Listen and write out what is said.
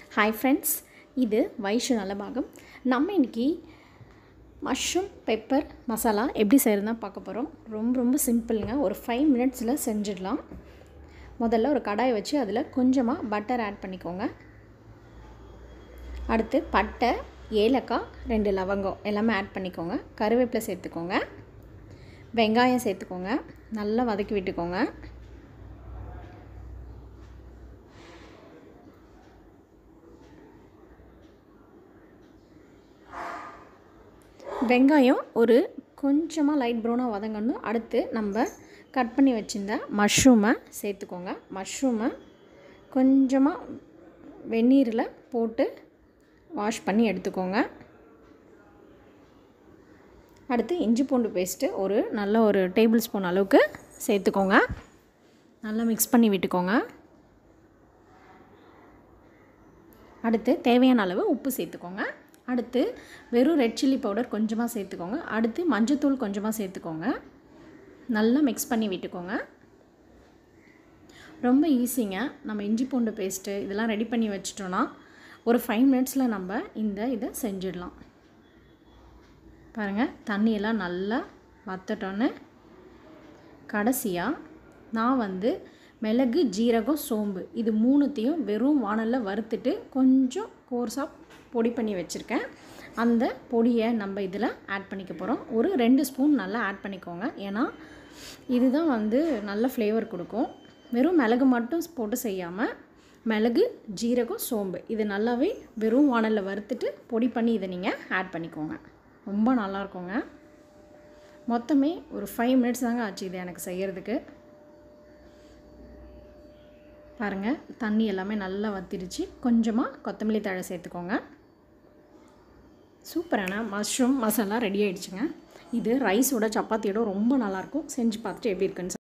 hi friends இது வைஷு நலபாகம் நம்ம இன்னைக்கு மஷ்ரூம் பெப்பர் மசாலா எப்படி செய்கிறதுனா பார்க்க போகிறோம் ரொம்ப ரொம்ப சிம்பிளுங்க ஒரு ஃபைவ் மினிட்ஸில் செஞ்சிடலாம் முதல்ல ஒரு கடாய் வச்சு அதில் கொஞ்சமாக பட்டர் ஆட் பண்ணிக்கோங்க அடுத்து பட்டை ஏலக்காய் ரெண்டு லவங்கம் எல்லாமே ஆட் பண்ணிக்கோங்க கருவேப்பிலை சேர்த்துக்கோங்க வெங்காயம் சேர்த்துக்கோங்க நல்லா வதக்கி விட்டுக்கோங்க வெங்காயம் ஒரு கொஞ்சமாக லைட் ப்ரௌனாக வதங்கணும் அடுத்து நம்ம கட் பண்ணி வச்சுருந்த மஷ்ரூமை சேர்த்துக்கோங்க மஷ்ரூமை கொஞ்சமாக வெந்நீரில் போட்டு வாஷ் பண்ணி எடுத்துக்கோங்க அடுத்து இஞ்சி பூண்டு பேஸ்ட்டு ஒரு நல்ல ஒரு டேபிள் ஸ்பூன் அளவுக்கு சேர்த்துக்கோங்க நல்லா மிக்ஸ் பண்ணி விட்டுக்கோங்க அடுத்து தேவையான அளவு உப்பு சேர்த்துக்கோங்க அடுத்து வெறும் ரெட் சில்லி பவுடர் கொஞ்சமாக சேர்த்துக்கோங்க அடுத்து மஞ்சத்தூள் கொஞ்சமாக சேர்த்துக்கோங்க நல்லா மிக்ஸ் பண்ணி விட்டுக்கோங்க ரொம்ப ஈஸிங்க நம்ம இஞ்சி பூண்டு பேஸ்ட்டு இதெல்லாம் ரெடி பண்ணி வச்சிட்டோன்னா ஒரு ஃபைவ் மினிட்ஸில் நம்ம இந்த இதை செஞ்சிடலாம் பாருங்கள் தண்ணியெல்லாம் நல்லா வத்தட்டோன்னு கடைசியாக நான் வந்து மிளகு ஜீரகம் சோம்பு இது மூணுத்தையும் வெறும் வானலில் வறுத்துட்டு கொஞ்சம் கோர்ஸாக பொடி பண்ணி வச்சுருக்கேன் அந்த பொடியை நம்ம இதில் ஆட் பண்ணிக்க போகிறோம் ஒரு ரெண்டு ஸ்பூன் நல்லா ஆட் பண்ணிக்கோங்க ஏன்னா இதுதான் வந்து நல்ல ஃப்ளேவர் கொடுக்கும் வெறும் மிளகு மட்டும் போட்டு செய்யாமல் மிளகு ஜீரகம் சோம்பு இது நல்லாவே வெறும் வானலில் வறுத்துட்டு பொடி பண்ணி இதை நீங்கள் ஆட் பண்ணிக்கோங்க ரொம்ப நல்லாயிருக்குங்க மொத்தமே ஒரு ஃபைவ் மினிட்ஸ் தாங்க ஆச்சு இது எனக்கு செய்கிறதுக்கு பாருங்கள் தண்ணி எல்லாமே நல்லா வத்திடுச்சு கொஞ்சமாக கொத்தமல்லி தழை சேர்த்துக்கோங்க சூப்பரான மஷ்ரூம் மசாலா ரெடி ஆகிடுச்சுங்க இது ரைஸோட சப்பாத்தியோட ரொம்ப நல்லாயிருக்கும் செஞ்சு பார்த்துட்டு எப்படி இருக்குன்னு